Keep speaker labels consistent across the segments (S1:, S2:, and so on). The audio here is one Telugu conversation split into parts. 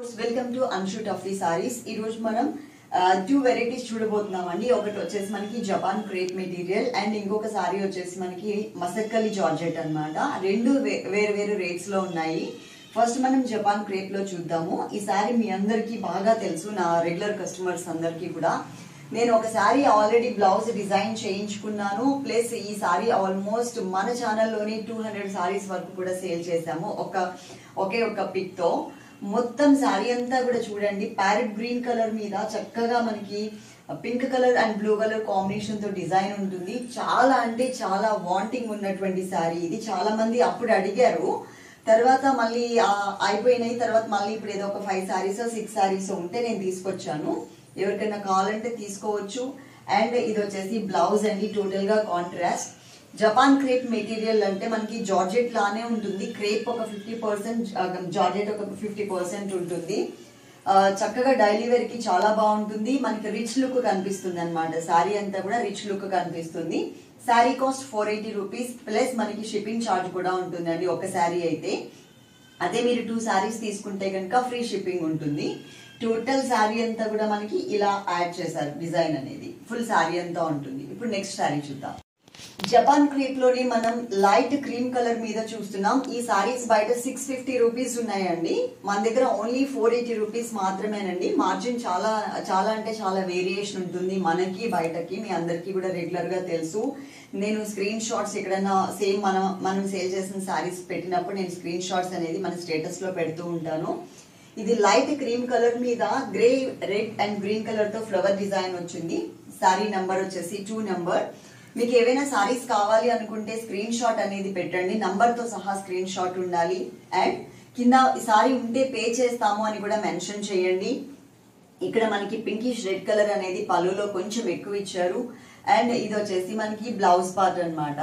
S1: వెల్కమ్ టు అన్షూట్ ఆఫ్ ది సారీస్ ఈ రోజు మనం టూ వెరైటీస్ చూడబోతున్నాం అండి ఒకటి వచ్చేసి మనకి జపాన్ క్రేప్ మెటీరియల్ అండ్ ఇంకొక సారీ వచ్చేసి మనకి మసక్కలి జార్జెట్ అన్నమాట రెండు వే- వేరు వేరు రేట్స్ లో ఉన్నాయి ఫస్ట్ మనం జపాన్ క్రేప్ లో చూద్దాము ఈ సారీ మీ అందరికీ బాగా తెలుసు నా రెగ్యులర్ కస్టమర్స్ అందరికీ కూడా నేను ఒక సారీ ఆల్రెడీ బ్లౌజ్ డిజైన్ చేయించుకున్నాను ప్లస్ ఈ సారీ ఆల్మోస్ట్ మన ఛానల్లోని టూ హండ్రెడ్ సారీస్ వరకు కూడా సేల్ చేశాము ఒక ఒకే ఒక పిక్ తో మొత్తం శారీ అంతా కూడా చూడండి ప్యారెట్ గ్రీన్ కలర్ మీద చక్కగా మనకి pink colour and blue colour combination తో డిజైన్ ఉంటుంది చాలా అంటే చాలా వాంటింగ్ ఉన్నటువంటి శారీ ఇది చాలా మంది అప్పుడు అడిగారు తర్వాత మళ్ళీ ఆ, అయిపోయినాయి తర్వాత మళ్ళీ ఇప్పుడు ఏదో ఒక ఫైవ్ శారీస్ సిక్స్ శారీస్ ఉంటే నేను తీసుకొచ్చాను ఎవరికైనా కావాలంటే తీసుకోవచ్చు అండ్ ఇది వచ్చేసి బ్లౌజ్ అండి టోటల్ గా కాంట్రాస్ట్ జపాన్ క్రేప్ మెటీరియల్ అంటే మనకి జార్జెట్ లానే ఉంటుంది క్రేప్ ఒక ఫిఫ్టీ పర్సెంట్ జార్జెట్ ఒక ఫిఫ్టీ పర్సెంట్ ఉంటుంది ఆ, చక్కగా డైలీ వేర్ కి చాలా బాగుంటుంది మనకి రిచ్ లుక్ కనిపిస్తుంది అనమాట శారీ అంతా కూడా రిచ్ లుక్ కనిపిస్తుంది saree cost four eighty rupees plus మనకి షిప్పింగ్ ఛార్జ్ కూడా ఉంటుందండి ఒక శారీ అయితే అదే మీరు టూ శారీస్ తీసుకుంటే కనుక ఫ్రీ షిప్పింగ్ ఉంటుంది టోటల్ శారీ అంతా కూడా మనకి ఇలా యాడ్ చేశారు డిజైన్ అనేది ఫుల్ శారీ అంతా ఉంటుంది ఇప్పుడు నెక్స్ట్ శారీ చూద్దాం జపాన్ క్రేప్ లోని మనం లైట్ క్రీమ్ కలర్ మీద చూస్తున్నాం ఈ సారీస్ బయట సిక్స్ ఫిఫ్టీ రూపీస్ ఉన్నాయండి మన దగ్గర ఓన్లీ ఫోర్ ఎయిటీ రూపీస్ మాత్రమేనండి మార్జిన్ చాలా చాలా అంటే చాలా వేరియేషన్ ఉంటుంది మనకి బయటకి మీ అందరికీ కూడా రెగ్యులర్ గా తెలుసు నేను స్క్రీన్ షాట్స్ ఎక్కడైనా సేమ్ మనం మనం సేల్ చేసిన సారీస్ పెట్టినప్పుడు నేను స్క్రీన్ షాట్స్ అనేది మన స్టేటస్ లో పెడుతూ ఉంటాను ఇది లైట్ క్రీమ్ కలర్ మీద grey red and green colour తో ఫ్లవర్ డిజైన్ వచ్చింది సారీ నంబర్ వచ్చేసి టూ నంబర్ మీకు ఏవైనా సారీస్ కావాలి అనుకుంటే స్క్రీన్ షాట్ అనేది పెట్టండి నంబర్ తో సహా స్క్రీన్ షాట్ ఉండాలి అండ్ కింద ఈ సారీ ఉంటే పే చేస్తాము అని కూడా మెన్షన్ చేయండి ఇక్కడ మనకి పింకిష్ రెడ్ కలర్ అనేది పళ్ళులో కొంచెం ఎక్కువ ఇచ్చారు అండ్ ఇది వచ్చేసి మనకి బ్లౌజ్ పార్ట్ అన్నమాట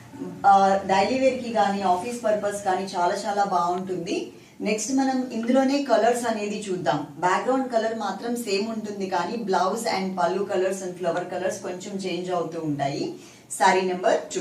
S1: డైలీ వేర్ కి కానీ ఆఫీస్ పర్పస్ కానీ చాలా చాలా బాగుంటుంది నెక్స్ట్ మనం ఇందులోనే కలర్స్ అనేది చూద్దాం బ్యాక్గ్రౌండ్ కలర్ మాత్రం సేమ్ ఉంటుంది కానీ blouse and pallu colours and flower colours కొంచెం చేంజ్ అవుతూ ఉంటాయి sari number two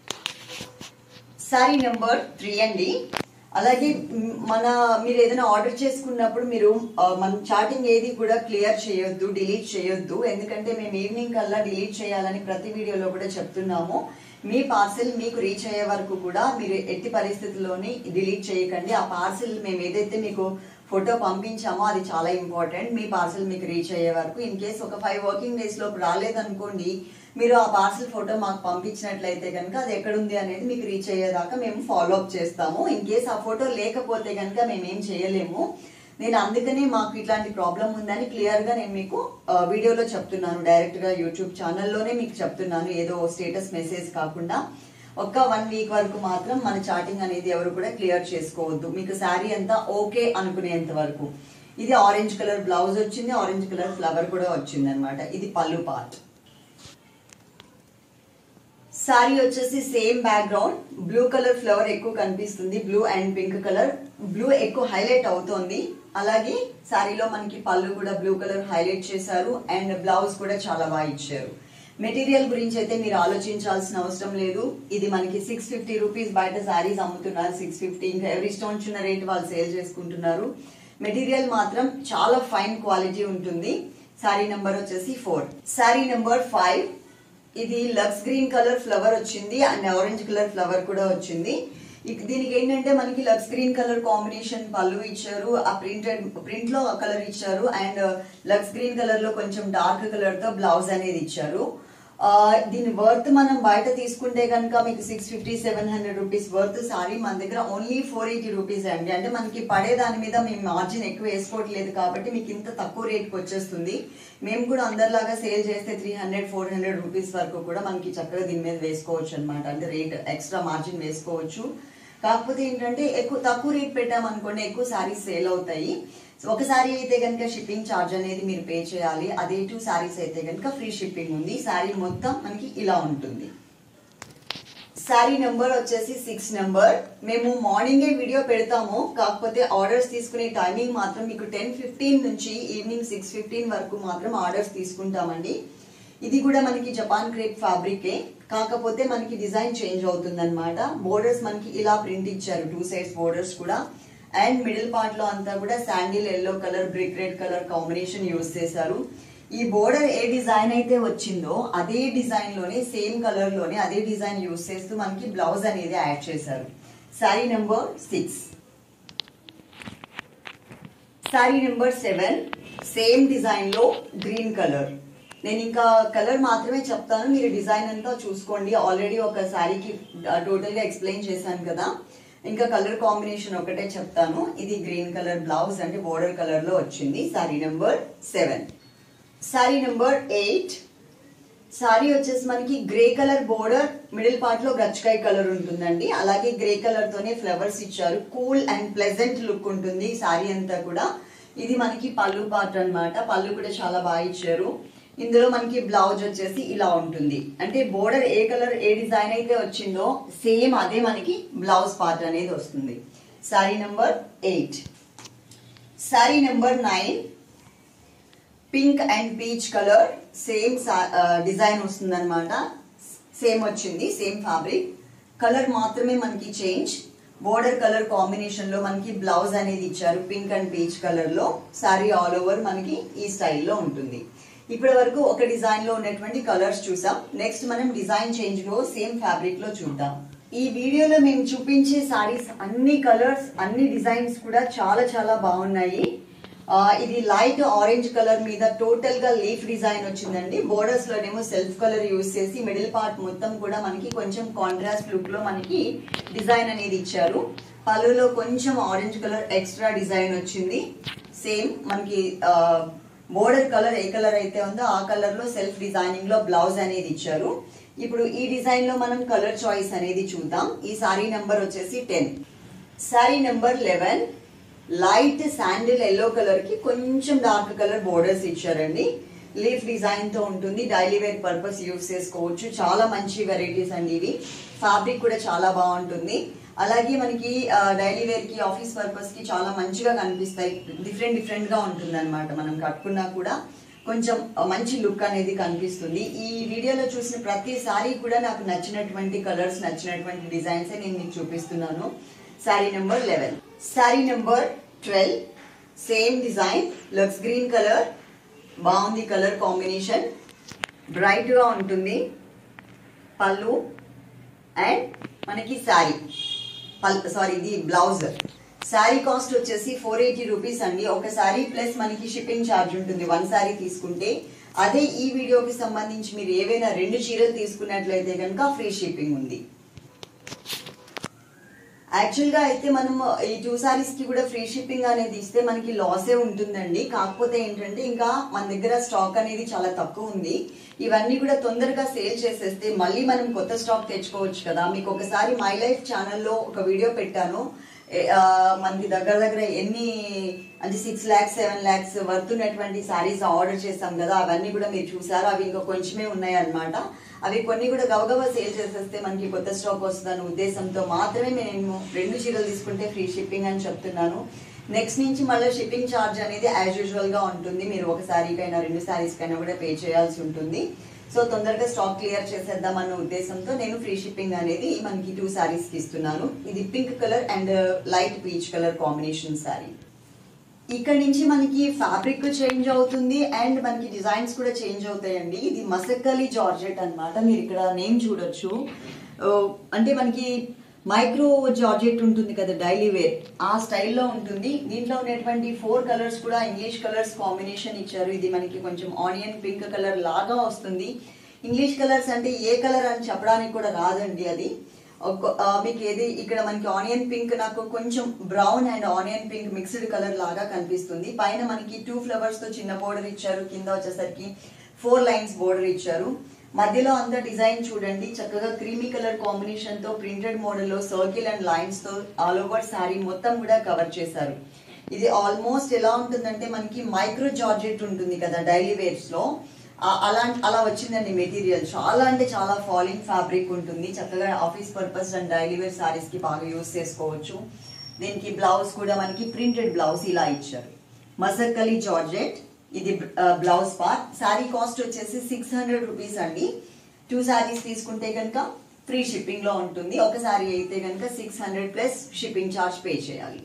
S1: sari number three అండి అలాగే మ్, మన మీరు ఏదైనా ఆర్డర్ చేసుకున్నప్పుడు మీరు ఆ, మన చాటింగ్ ఏది కూడా క్లియర్ చేయొద్దు డిలీట్ చేయొద్దు ఎందుకంటే మేము ఈవినింగ్ కల్లా డిలీట్ చేయాలని ప్రతి వీడియోలో కూడా చెప్తున్నాము మీ పార్సిల్ మీకు రీచ్ అయ్యే వరకు కూడా మీరు ఎట్టి పరిస్థితుల్లోని డిలీట్ చేయకండి ఆ పార్సిల్ మేము ఏదైతే మీకు ఫోటో పంపించామో అది చాలా ఇంపార్టెంట్ మీ పార్సిల్ మీకు రీచ్ అయ్యే వరకు ఇన్ కేస్ ఒక ఫైవ్ వర్కింగ్ డేస్ లోపు రాలేదనుకోండి మీరు ఆ పార్సిల్ ఫోటో మాకు పంపించినట్లయితే కనుక అది ఎక్కడుంది అనేది మీకు రీచ్ అయ్యేదాకా మేము ఫాలో అప్ చేస్తాము ఇన్ కేస్ ఆ ఫోటో లేకపోతే కనుక మేము ఏం చేయలేము నేను అందుకనే మాకు ఇట్లాంటి ప్రాబ్లం ఉందని క్లియర్ గా నేను మీకు ఆ, వీడియోలో చెప్తున్నాను డైరెక్ట్ గా యూట్యూబ్ ఛానల్లోనే మీకు చెప్తున్నాను ఏదో స్టేటస్ మెసేజ్ కాకుండా ఒక్క వన్ వీక్ వరకు మాత్రం మన చాటింగ్ అనేది ఎవరు కూడా క్లియర్ చేసుకోవద్దు మీకు శారీ అంతా ఓకే అనుకునేంత వరకు ఇది ఆరెంజ్ కలర్ బ్లౌజ్ వచ్చింది ఆరెంజ్ కలర్ ఫ్లవర్ కూడా వచ్చింది అనమాట ఇది పళ్ళు పార్ట్ సారీ వచ్చేసి same background blue colour flower ఎక్కువ కనిపిస్తుంది blue and pink colour blue ఎక్కువ హైలైట్ అవుతోంది అలాగే సారీలో మనకి పళ్ళు కూడా బ్లూ కలర్ హైలైట్ చేశారు అండ్ బ్లౌజ్ కూడా చాలా బాగా ఇచ్చారు మెటీరియల్ గురించి అయితే మీరు ఆలోచించాల్సిన అవసరం లేదు ఇది మనకి సిక్స్ ఫిఫ్టీ రూపీస్ బయట సారీస్ అమ్ముతున్నారు సిక్స్ ఫిఫ్టీ ఇంకా ఎవరి ఇష్టం వచ్చిన రేట్ వాళ్ళు సేల్ చేసుకుంటున్నారు మెటీరియల్ మాత్రం చాలా ఫైన్ క్వాలిటీ ఉంటుంది సారీ నెంబర్ వచ్చేసి ఫోర్ సారీ నెంబర్ ఫైవ్ ఇది లక్స్ గ్రీన్ కలర్ ఫ్లవర్ వచ్చింది అండ్ ఆరెంజ్ కలర్ ఫ్లవర్ కూడా వచ్చింది ఇక- దీనికి ఏంటంటే మనకి Lux green colour combination pallu ఇచ్చారు ఆ ప్రింటెడ్ ప్రింట్ లో కలర్ ఇచ్చారు అండ్ లక్స్ గ్రీన్ కలర్ లో కొంచెం డార్క్ కలర్ తో బ్లౌజ్ అనేది ఇచ్చారు ఆ, దీని వర్త్ మనం బయట తీసుకుంటే కనుక మీకు six fifty seven hundred rupees worth sari మన దగ్గర ఓన్లీ ఫోర్ ఎయిటీ రూపీస్ అండి అంటే మనకి పడే దాని మీద మేము మార్జిన్ ఎక్కువ వేసుకోవట్లేదు కాబట్టి మీకు ఇంత తక్కువ రేట్కి వచ్చేస్తుంది మేము కూడా అందరిలాగా సేల్ చేస్తే three hundred four hundred rupees వరకు కూడా మనకి చక్కగా దీని మీద వేసుకోవచ్చు అనమాట అంటే రేట్ ఎక్స్ట్రా మార్జిన్ వేసుకోవచ్చు కాకపోతే ఏంటంటే ఎక్కువ తక్కువ రేట్ పెట్టామనుకోండి ఎక్కువ శారీస్ సేల్ అవుతాయి సో ఒక శారీ అయితే కనుక షిప్పింగ్ ఛార్జ్ అనేది మీరు పే చేయాలి అదే టూ శారీస్ అయితే కనుక ఫ్రీ షిప్పింగ్ ఉంది శారీ మొత్తం మనకి ఇలా ఉంటుంది శారీ నెంబర్ వచ్చేసి సిక్స్ నెంబర్ మేము మార్నింగే వీడియో పెడతాము కాకపోతే ఆర్డర్స్ తీసుకునే టైమింగ్ మాత్రం మీకు టెన్ ఫిఫ్టీన్ నుంచి ఈవినింగ్ సిక్స్ ఫిఫ్టీన్ వరకు మాత్రం ఆర్డర్స్ తీసుకుంటామండి ఇది కూడా మనకి జపాన్ క్రేప్ ఫ్యాబ్రికే కాకపోతే మనకి డిజైన్ చేంజ్ అవుతుంది అనమాట బోర్డర్స్ మనకి ఇలా ప్రింట్ ఇచ్చారు టూ సైడ్స్ బోర్డర్స్ కూడా అండ్ మిడిల్ పార్ట్ లో అంతా కూడా sandal yellow colour brick red colour combination use చేశారు ఈ బోర్డర్ ఏ డిజైన్ అయితే వచ్చిందో అదే డిజైన్ లోనే సేమ్ కలర్ లోనే అదే డిజైన్ యూస్ చేస్తూ మనకి బ్లౌజ్ అనేది యాడ్ చేశారు sari number six sari number seven same design లో గ్రీన్ కలర్ నేను ఇంకా కలర్ మాత్రమే చెప్తాను మీరు డిజైన్ అంతా చూసుకోండి ఆల్రెడీ ఒక శారీకి టోటల్ గా ఎక్స్ప్లెయిన్ చేశాను కదా ఇంకా కలర్ కాంబినేషన్ ఒకటే చెప్తాను ఇది గ్రీన్ కలర్ బ్లౌజ్ అంటే బోర్డర్ కలర్ లో వచ్చింది sari number seven sari number eight sari వచ్చేసి మనకి grey colour border middle part లో గచ్చకాయ కలర్ ఉంటుందండి అలాగే గ్రే కలర్ తోనే ఫ్లవర్స్ ఇచ్చారు కూల్ అండ్ ప్లెజెంట్ లుక్ ఉంటుంది సారీ అంతా కూడా ఇది మనకి పళ్ళు పార్ట్ అన్నమాట పళ్ళు కూడా చాలా బాగా ఇచ్చారు ఇందులో మనకి బ్లౌజ్ వచ్చేసి ఇలా ఉంటుంది అంటే బోర్డర్ ఏ కలర్ ఏ డిజైన్ అయితే వచ్చిందో సేమ్ అదే మనకి బ్లౌజ్ పార్ట్ అనేది వస్తుంది sari number eight sari number nine pink and peach colour same design వస్తుంది అనమాట సేమ్ వచ్చింది సేమ్ ఫ్యాబ్రిక్ కలర్ మాత్రమే మనకి చేంజ్ బోర్డర్ కలర్ కాంబినేషన్ లో మనకి బ్లౌజ్ అనేది ఇచ్చారు పింక్ అండ్ పీచ్ కలర్ లో సారీ ఆల్ ఓవర్ మనకి ఈ స్టైల్లో ఉంటుంది ఇప్పటి వరకు ఒక డిజైన్ లో ఉన్నటువంటి కలర్స్ చూసాం నెక్స్ట్ మనం డిజైన్ చేంజ్ లో సేమ్ ఫ్యాబ్రిక్ లో చూద్దాం ఈ వీడియోలో మేము చూపించే సారీస్ అన్ని కలర్స్ అన్ని డిజైన్స్ కూడా చాలా చాలా బాగున్నాయి ఆ, ఇది లైట్ ఆరెంజ్ కలర్ మీద టోటల్ గా లీఫ్ డిజైన్ వచ్చిందండి బోర్డర్స్ లోనేమో సెల్ఫ్ కలర్ యూస్ చేసి మిడిల్ పార్ట్ మొత్తం కూడా మనకి కొంచెం కాంట్రాస్ట్ లుక్ లో మనకి డిజైన్ అనేది ఇచ్చారు పళ్ళులో కొంచెం ఆరెంజ్ కలర్ ఎక్స్ట్రా డిజైన్ వచ్చింది సేమ్ మనకి బోర్డర్ కలర్ ఏ కలర్ అయితే ఉందో ఆ కలర్ లో సెల్ఫ్ డిజైనింగ్ లో బ్లౌజ్ అనేది ఇచ్చారు ఇప్పుడు ఈ డిజైన్ లో మనం కలర్ చాయిస్ అనేది చూద్దాం ఈ సారీ నెంబర్ వచ్చేసి ten sari number eleven light sandal yellow colour కి కొంచెం డార్క్ కలర్ బోర్డర్స్ ఇచ్చారండి లీఫ్ డిజైన్ తో ఉంటుంది డైలీ వేర్ పర్పస్ యూస్ చేసుకోవచ్చు చాలా మంచి వెరైటీస్ అండి ఇవి ఫ్యాబ్రిక్ కూడా చాలా బాగుంటుంది అలాగే మనకి డైలీ వేర్ కి ఆఫీస్ పర్పస్ కి చాలా మంచిగా కనిపిస్తాయి డిఫరెంట్ డిఫరెంట్ గా ఉంటుంది అనమాట మనం కట్టుకున్నా కూడా కొంచెం మంచి లుక్ అనేది కనిపిస్తుంది ఈ వీడియోలో చూసిన ప్రతి సారీ కూడా నాకు నచ్చినటువంటి కలర్స్ నచ్చినటువంటి డిజైన్స్ నేను మీకు చూపిస్తున్నాను sari number eleven sari number twelve same design లక్స్ గ్రీన్ కలర్ బాగుంది కలర్ కాంబినేషన్ బ్రైట్ గా ఉంటుంది పళ్ళు అండ్ మనకి శారీ పల్ సారీ ఇది బ్లౌజ్ శారీ కాస్ట్ వచ్చేసి ఫోర్ ఎయిటీ రూపీస్ అండి ఒక శారీ ప్లస్ మనకి షిప్పింగ్ ఛార్జ్ ఉంటుంది వన్ శారీ తీసుకుంటే అదే ఈ వీడియోకి సంబంధించి మీరు ఏవైనా రెండు చీరలు తీసుకున్నట్లయితే కనుక ఫ్రీ షిప్పింగ్ ఉంది యాక్చువల్ గా అయితే మనం ఈ టూ సారీస్ కి కూడా ఫ్రీ షిప్పింగ్ అనేది ఇస్తే మనకి లాసే ఉంటుందండి కాకపోతే ఏంటంటే ఇంకా మన దగ్గర స్టాక్ అనేది చాలా తక్కువ ఉంది ఇవన్నీ కూడా తొందరగా సేల్ చేసేస్తే మళ్ళీ మనం కొత్త స్టాక్ తెచ్చుకోవచ్చు కదా మీకు ఒకసారి మై లైఫ్ ఛానల్లో ఒక వీడియో పెట్టాను ఏ- ఆ, మనకి దగ్గర దగ్గర ఎన్ని అంటే సిక్స్ ల్యాక్స్ సెవెన్ ల్యాక్స్ వర్తున్నటువంటి సారీస్ ఆర్డర్ చేస్తాం కదా అవన్నీ కూడా మీరు చూసారు అవి ఇంకా కొంచెమే ఉన్నాయి అన్నమాట అవి కొన్ని కూడా గబగబా సేల్ చేసేస్తే మనకి కొత్త స్టాక్ వస్తుందన్న ఉద్దేశంతో మాత్రమే మేము రెండు చీరలు తీసుకుంటే ఫ్రీ షిప్పింగ్ అని చెప్తున్నాను నెక్స్ట్ నుంచి మళ్ళీ షిప్పింగ్ ఛార్జ్ అనేది యాజ్ యూజువల్ గా ఉంటుంది మీరు ఒక శారీకైనా రెండు శారీస్ కైనా కూడా పే చేయాల్సి ఉంటుంది సో తొందరగా స్టాక్ క్లియర్ చేసేద్దాం అన్న ఉద్దేశంతో నేను ఫ్రీ షిప్పింగ్ అనేది మనకి టూ శారీస్ కి ఇస్తున్నాను ఇది pink colour and light peach colour combination sari ఇక్కడ నుంచి మనకి ఫ్యాబ్రిక్ చేంజ్ అవుతుంది అండ్ మనకి డిజైన్స్ కూడా చేంజ్ అవుతాయండి ఇది మసక్కలి జార్జెట్ అన్నమాట మీరు ఇక్కడ నేమ్ చూడొచ్చు ఆ, అంటే మనకి మైక్రో జార్జెట్ ఉంటుంది కదా డైలీ వేర్ ఆ స్టైల్లో ఉంటుంది దీంట్లో ఉన్నటువంటి ఫోర్ కలర్స్ కూడా ఇంగ్లీష్ కలర్స్ కాంబినేషన్ ఇచ్చారు ఇది మనకి కొంచెం ఆనియన్ పింక్ కలర్ లాగా వస్తుంది ఇంగ్లీష్ కలర్స్ అంటే ఏ కలర్ అని చెప్పడానికి కూడా రాదండి అది ఒక- ఆ, మీకు ఏది ఇక్కడ మనకి ఆనియన్ పింక్ నాకు కొంచెం brown and onion pink mixed colour లాగా కనిపిస్తుంది పైన మనకి టూ ఫ్లవర్స్ తో చిన్న బోర్డర్ ఇచ్చారు కింద వచ్చేసరికి ఫోర్ లైన్స్ బోర్డర్ ఇచ్చారు మధ్యలో అంతా డిజైన్ చూడండి చక్కగా క్రీమీ కలర్ కాంబినేషన్ తో ప్రింటెడ్ మోడల్ లో సర్కిల్ అండ్ లైన్స్ తో ఆల్ ఓవర్ శారీ మొత్తం కూడా కవర్ చేశారు ఇది ఆల్మోస్ట్ ఎలా ఉంటుందంటే మనకి మైక్రో జార్జెట్ ఉంటుంది కదా డైలీ వేర్స్ లో ఆ- అలా అలా వచ్చిందండి మెటీరియల్ చాలా అంటే చాలా ఫాలింగ్ ఫ్యాబ్రిక్ ఉంటుంది చక్కగా office purpose and daily wear saris కి బాగా యూస్ చేసుకోవచ్చు దీనికి బ్లౌజ్ కూడా మనకి ప్రింటెడ్ బ్లౌజ్ ఇలా ఇచ్చారు మసక్కలి జార్జెట్ ఇది బ్లౌజ్ పార్ట్ శారీ కాస్ట్ వచ్చేసి సిక్స్ హండ్రెడ్ రూపీస్ అండి టూ శారీస్ తీసుకుంటే కనుక ఫ్రీ షిప్పింగ్ లో ఉంటుంది ఒక శారీ అయితే కనుక six hundred plus shipping charge pay చేయాలి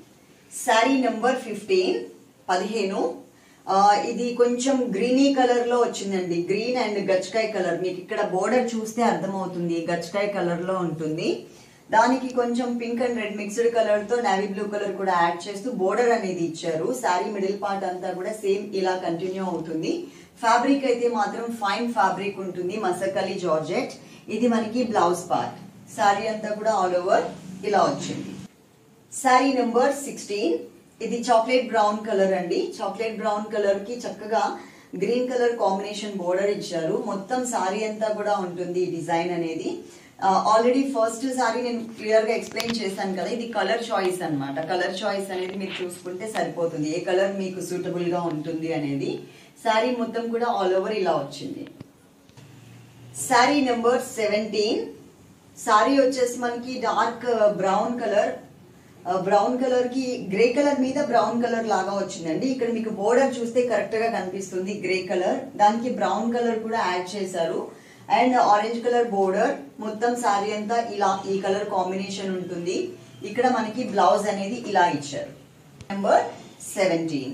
S1: శారీ నెంబర్ ఫిఫ్టీన్ పదిహేను ఆ, ఇది కొంచెం గ్రీనీ కలర్ లో వచ్చిందండి గ్రీన్ అండ్ గచ్చకాయ కలర్ మీకు ఇక్కడ బోర్డర్ చూస్తే అర్థమవుతుంది గచ్చకాయ కలర్ లో ఉంటుంది దానికి కొంచెం pink and red mixed colour తో నావీ బ్లూ కలర్ కూడా యాడ్ చేస్తూ బోర్డర్ అనేది ఇచ్చారు శారీ మిడిల్ పార్ట్ అంతా కూడా సేమ్ ఇలా కంటిన్యూ అవుతుంది ఫ్యాబ్రిక్ అయితే మాత్రం ఫైన్ ఫ్యాబ్రిక్ ఉంటుంది మసకలి జార్జెట్ ఇది మనకి బ్లౌజ్ పార్ట్ శారీ అంతా కూడా ఆల్ ఓవర్ ఇలా వచ్చింది శారీ నెంబర్ సిక్స్టీన్ ఇది చాక్లెట్ బ్రౌన్ కలర్ అండి చాక్లెట్ బ్రౌన్ కలర్ కి చక్కగా గ్రీన్ కలర్ కాంబినేషన్ బోర్డర్ ఇచ్చారు మొత్తం శారీ అంతా కూడా ఉంటుంది ఈ డిజైన్ అనేది ఆల్రెడీ ఫస్ట్ సారీ నేను క్లియర్ గా ఎక్స్ప్లెయిన్ చేశాను కదా ఇది కలర్ చాయిస్ అన్నమాట కలర్ చాయిస్ అనేది మీరు చూసుకుంటే సరిపోతుంది ఏ కలర్ మీకు సూటబుల్ గా ఉంటుంది అనేది శారీ మొత్తం కూడా ఆల్ ఓవర్ ఇలా వచ్చింది శారీ నెంబర్ సెవెంటీన్ శారీ వచ్చేసి మనకి dark brown colour brown colour కి గ్రే కలర్ మీద బ్రౌన్ కలర్ లాగా వచ్చిందండి ఇక్కడ మీకు బోర్డర్ చూస్తే కరెక్ట్ గా కనిపిస్తుంది గ్రే కలర్ దానికి బ్రౌన్ కలర్ కూడా యాడ్ చేశారు అండ్ ఆరెంజ్ కలర్ బోర్డర్ మొత్తం శారీ అంతా ఇలా ఈ కలర్ కాంబినేషన్ ఉంటుంది ఇక్కడ మనకి బ్లౌజ్ అనేది ఇలా ఇచ్చారు నెంబర్ సెవెంటీన్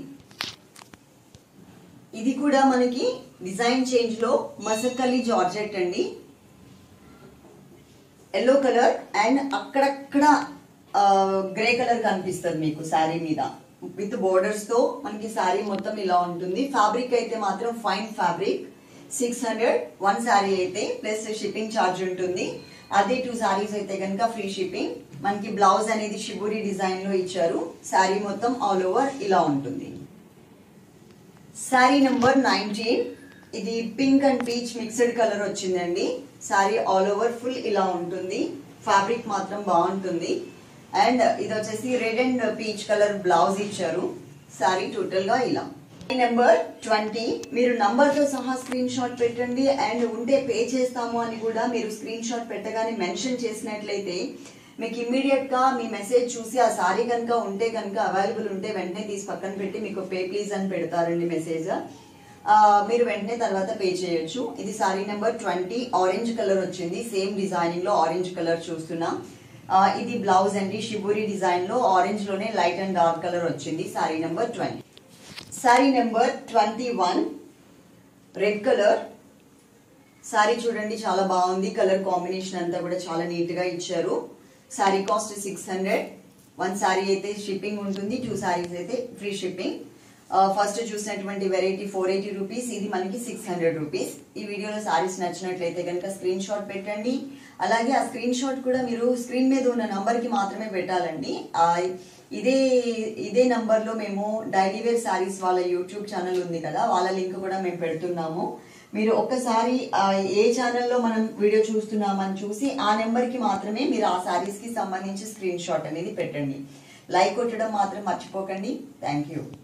S1: ఇది కూడా మనకి డిజైన్ చేంజ్ లో మసక్కలి జార్జెట్ అండి ఎల్లో కలర్ అండ్ అక్కడక్కడ గ్రే కలర్ కనిపిస్తుంది మీకు శారీ మీద విత్ బోర్డర్స్ తో మనకి శారీ మొత్తం ఇలా ఉంటుంది ఫ్యాబ్రిక్ అయితే మాత్రం fine fabric six hundred one sari అయితే ప్లస్ షిప్పింగ్ ఛార్జ్ ఉంటుంది అదే టూ శారీస్ అయితే కనుక ఫ్రీ షిప్పింగ్ మనకి బ్లౌజ్ అనేది షిబురి డిజైన్ లో ఇచ్చారు శారీ మొత్తం ఆల్ ఓవర్ ఇలా ఉంటుంది శారీ నెంబర్ నైన్టీన్ ఇది pink and peach mixed colour వచ్చిందండి శారీ ఆల్ ఓవర్ ఫుల్ ఇలా ఉంటుంది ఫ్యాబ్రిక్ మాత్రం బాగుంటుంది అండ్ ఇది వచ్చేసి red and peach colour blouse ఇచ్చారు శారీ టోటల్ గా ఇలా నెంబర్ ట్వంటీ మీరు నంబర్ తో సహా స్క్రీన్ షాట్ పెట్టండి అండ్ ఉంటే పే చేస్తాము అని కూడా మీరు స్క్రీన్ షాట్ పెట్టగానే మెన్షన్ చేసినట్లయితే మీకు ఇమ్మీడియట్ గా మీ మెసేజ్ చూసి ఆ సారీ కనుక ఉంటే కనుక అవైలబుల్ ఉంటే వెంటనే తీసి పక్కన పెట్టి మీకు పే ప్లీజ్ అని పెడతారండి మెసేజ్ ఆ, మీరు వెంటనే తర్వాత పే చేయొచ్చు ఇది sari number twenty orange colour వచ్చింది సేమ్ డిజైనింగ్ లో ఆరెంజ్ కలర్ చూస్తున్నాం ఆ, ఇది బ్లౌజ్ అండి షిబురి డిజైన్ లో ఆరెంజ్ లోనే లైట్ అండ్ డార్క్ కలర్ వచ్చింది sari number twenty sari number twenty one red colour sari చూడండి చాలా బాగుంది కలర్ కాంబినేషన్ అంతా కూడా చాలా నీట్ గా ఇచ్చారు sari cost six hundred one sari అయితే షిప్పింగ్ ఉంటుంది టూ సారీస్ అయితే ఫ్రీ షిప్పింగ్ ఫస్ట్ చూసినటువంటి వెరైటీ ఫోర్ ఎయిటీ రూపీస్ ఇది మనకి సిక్స్ హండ్రెడ్ రూపీస్ ఈ వీడియోలో సారీస్ నచ్చినట్లయితే కనుక స్క్రీన్ షాట్ పెట్టండి అలాగే ఆ స్క్రీన్ షాట్ కూడా మీరు స్క్రీన్ మీద ఉన్న నంబర్ కి మాత్రమే పెట్టాలండి ఆ, ఇదే ఇదే నంబర్ లో మేము డైలీ వేర్ సారీస్ వాళ్ళ యూట్యూబ్ ఛానల్ ఉంది కదా వాళ్ళ లింక్ కూడా మేము పెడుతున్నాము మీరు ఒక్కసారి ఆ, ఏ ఛానల్లో మనం వీడియో చూస్తున్నామని చూసి ఆ నెంబర్ కి మాత్రమే మీరు ఆ సారీస్ కి సంబంధించి స్క్రీన్ షాట్ అనేది పెట్టండి లైక్ కొట్టడం మాత్రం మర్చిపోకండి థ్యాంక్ యూ